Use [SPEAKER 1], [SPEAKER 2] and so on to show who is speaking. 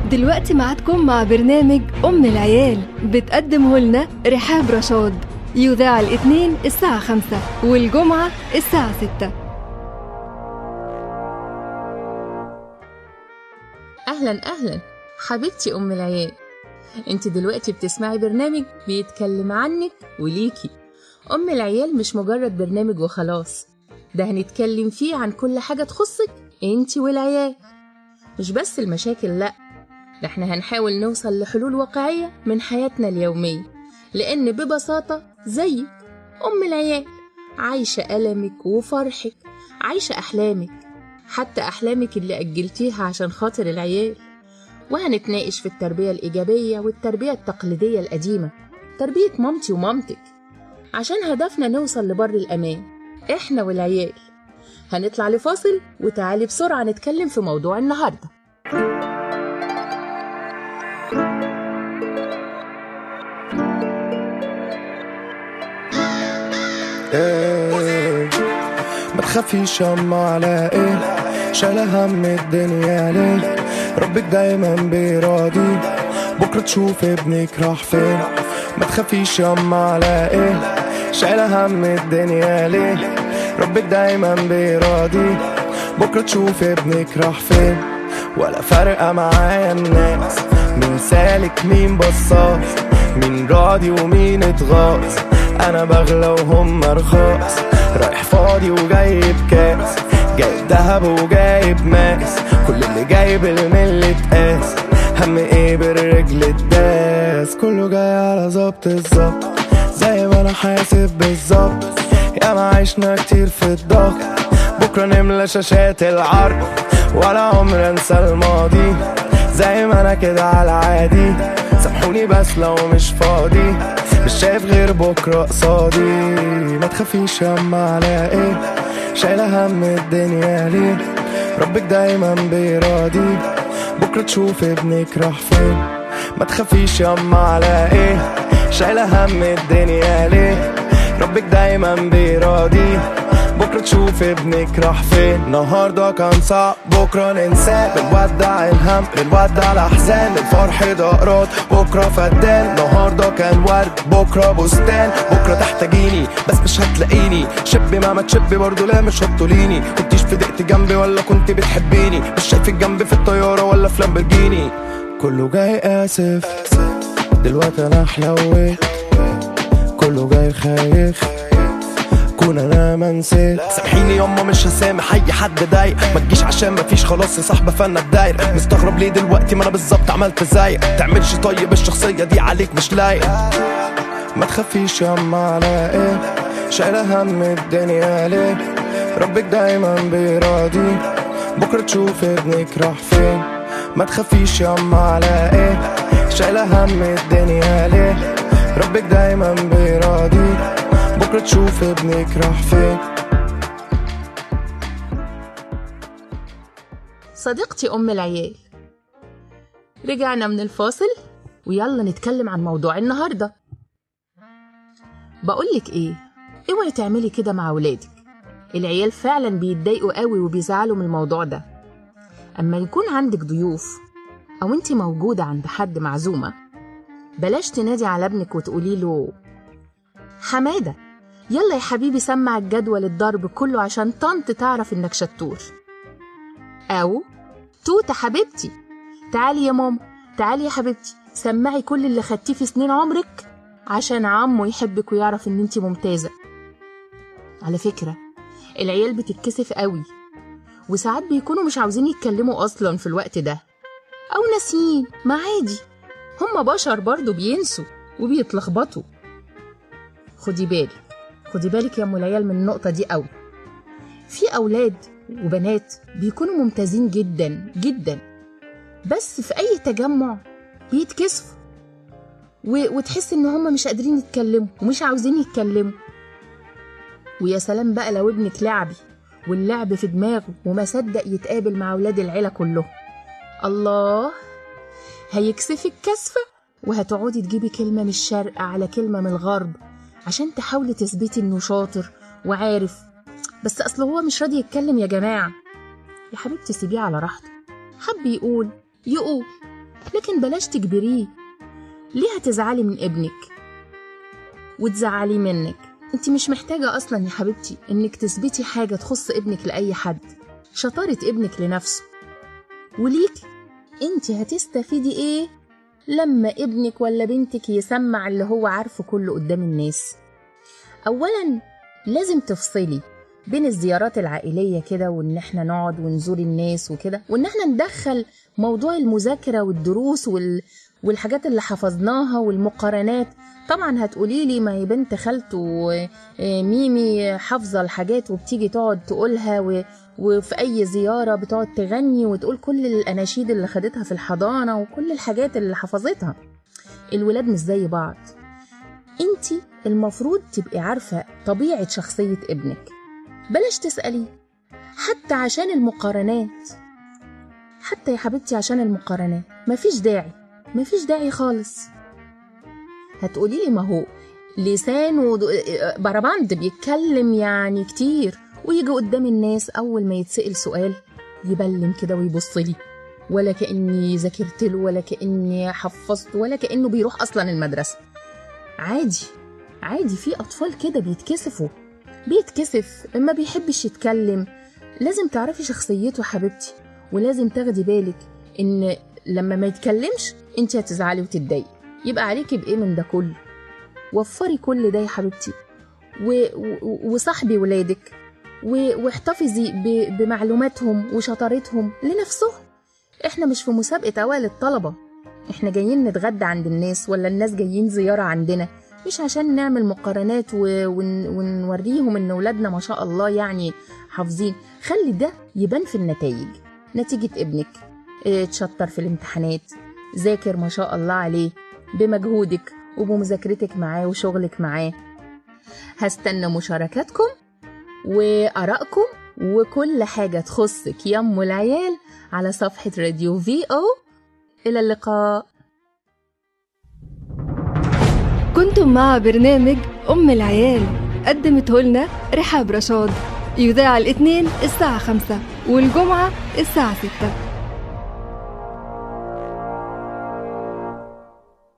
[SPEAKER 1] دلوقتي معادكم مع برنامج أم العيال بتقدمه لنا رحاب رشاد يذاع الاثنين الساعة خمسة والجمعة الساعة ستة
[SPEAKER 2] أهلا أهلا حبيبتي أم العيال انت دلوقتي بتسمعي برنامج بيتكلم عنك وليكي أم العيال مش مجرد برنامج وخلاص ده هنتكلم فيه عن كل حاجة تخصك انت والعيال مش بس المشاكل لأ ده احنا هنحاول نوصل لحلول واقعية من حياتنا اليومية لأن ببساطة زيك أم العيال عايشة ألمك وفرحك عايشة أحلامك حتى أحلامك اللي أجلتيها عشان خاطر العيال وهنتناقش في التربية الإيجابية والتربية التقليدية القديمة تربية مامتي ومامتك عشان هدفنا نوصل لبر الأمان إحنا والعيال هنطلع لفاصل وتعالي بسرعة نتكلم في موضوع النهاردة
[SPEAKER 3] إيه ما تخافيش يما على ايه شايلة هم الدنيا ليه ربك دايما بيراضي بكرة تشوف ابنك راح فين ما تخافيش يما على ايه شايلة هم الدنيا ليه ربك دايما بيراضي بكرة تشوف ابنك راح فين ولا فارقة معايا الناس مين سالك مين بصاص مين راضي ومين اتغاظ انا بغلى وهم رخاص رايح فاضي وجايب كاس جايب دهب وجايب ماس كل اللي جايب الملي اتقاس هم ايه بالرجل الداس كله جاي على ظبط الظبط زي ما انا حاسب بالظبط يا ما عشنا كتير في الضغط بكرة نملى شاشات العرض ولا عمر انسى الماضي زي ما انا كده على عادي سامحوني بس لو مش فاضي مش شايف غير بكرة قصادي ما تخافيش ياما على ايه شايلة هم الدنيا ليه ربك دايما بيراضي بكرة تشوف ابنك راح فين ما تخافيش ياما على ايه شايلة هم الدنيا ليه ربك دايما بيراضي بكرة تشوف ابنك راح فين النهاردة كان صعب بكرة ننساه بنودع الهم بنودع الأحزان الفرح دقرات بكرة فدان النهاردة كان ورد بكرة بستان بكرة تحتاجيني بس مش هتلاقيني شبي ما ما تشبي برضه لا مش هتطوليني كنتيش في دقت جنبي ولا كنت بتحبيني مش شايفك جنبي في الطيارة ولا في لامبرجيني كله جاي آسف دلوقتي أنا حلويت كله جاي خايف كون انا ما نسيت سامحيني ياما مش هسامح اي حد ضايق ما تجيش عشان مفيش خلاص يا صاحبه فانا الداير مستغرب ليه دلوقتي ما انا بالظبط عملت زيك تعملش طيب الشخصيه دي عليك مش لايق ما تخافيش ياما على ايه شايله هم الدنيا ليه ربك دايما بيراضي بكره تشوف ابنك راح فين ما تخافيش ياما على ايه شايله هم الدنيا ليه ربك دايما بيراضي بكرة تشوف ابنك راح فين
[SPEAKER 2] صديقتي أم العيال رجعنا من الفاصل ويلا نتكلم عن موضوع النهاردة بقولك ايه اوعي تعملي كده مع ولادك العيال فعلا بيتضايقوا قوي وبيزعلوا من الموضوع ده اما يكون عندك ضيوف او انت موجودة عند حد معزومة بلاش تنادي على ابنك وتقولي له حمادة يلا يا حبيبي سمع الجدول الضرب كله عشان طنط تعرف انك شطور او توتة حبيبتي تعالي يا ماما تعالي يا حبيبتي سمعي كل اللي خدتيه في سنين عمرك عشان عمه يحبك ويعرف ان انت ممتازة على فكرة العيال بتتكسف قوي وساعات بيكونوا مش عاوزين يتكلموا اصلا في الوقت ده او ناسيين ما عادي هما بشر برضه بينسوا وبيتلخبطوا خدي بالك خدي بالك يا ام العيال من النقطة دي قوي في أولاد وبنات بيكونوا ممتازين جدا جدا بس في أي تجمع بيتكسفوا و... وتحس إن هما مش قادرين يتكلموا ومش عاوزين يتكلموا ويا سلام بقى لو ابنك لعبي واللعب في دماغه وما صدق يتقابل مع أولاد العيلة كلهم الله هيكسفك كسفة وهتقعدي تجيبي كلمة من الشرق على كلمة من الغرب عشان تحاولي تثبتي انه شاطر وعارف بس اصل هو مش راضي يتكلم يا جماعة يا حبيبتي سيبيه على راحته حب يقول يقول لكن بلاش تجبريه ليه هتزعلي من ابنك وتزعلي منك انت مش محتاجة اصلا يا حبيبتي انك تثبتي حاجة تخص ابنك لأي حد شطارة ابنك لنفسه وليك انت هتستفيدي ايه لما ابنك ولا بنتك يسمع اللي هو عارفه كله قدام الناس اولا لازم تفصلي بين الزيارات العائلية كده وإن إحنا نقعد ونزور الناس وكده وإن إحنا ندخل موضوع المذاكرة والدروس وال... والحاجات اللي حفظناها والمقارنات طبعا هتقولي لي ما هي بنت خالته آه، ميمي حافظة الحاجات وبتيجي تقعد تقولها و... وفي أي زيارة بتقعد تغني وتقول كل الأناشيد اللي خدتها في الحضانة وكل الحاجات اللي حفظتها الولاد مش زي بعض انت المفروض تبقي عارفة طبيعة شخصية ابنك بلاش تسألي حتى عشان المقارنات حتى يا حبيبتي عشان المقارنات مفيش داعي مفيش داعي خالص هتقولي لي ما هو لسانه د- بربند بيتكلم يعني كتير ويجي قدام الناس أول ما يتسأل سؤال يبلم كده ويبص لي ولا كأني ذاكرت له ولا كأني حفظت ولا كأنه بيروح أصلا المدرسة عادي عادي في أطفال كده بيتكسفوا بيتكسف ما بيحبش يتكلم لازم تعرفي شخصيته حبيبتي ولازم تاخدي بالك ان لما ما يتكلمش انت هتزعلي وتتضايقي يبقى عليكي بايه من ده كله وفري كل ده يا حبيبتي و... و... وصاحبي ولادك و... واحتفظي ب... بمعلوماتهم وشطارتهم لنفسهم احنا مش في مسابقة اوائل الطلبة احنا جايين نتغدى عند الناس ولا الناس جايين زيارة عندنا مش عشان نعمل مقارنات و... ون... ونوريهم ان ولادنا ما شاء الله يعني حافظين خلي ده يبان في النتائج نتيجة ابنك اه، تشطر في الامتحانات ذاكر ما شاء الله عليه بمجهودك وبمذاكرتك معاه وشغلك معاه هستنى مشاركاتكم وآرائكم وكل حاجة تخصك يا أم العيال على صفحة راديو في أو إلى اللقاء
[SPEAKER 1] كنتم مع برنامج أم العيال قدمته لنا رحاب رشاد يذاع الاثنين الساعة خمسة والجمعة الساعة ستة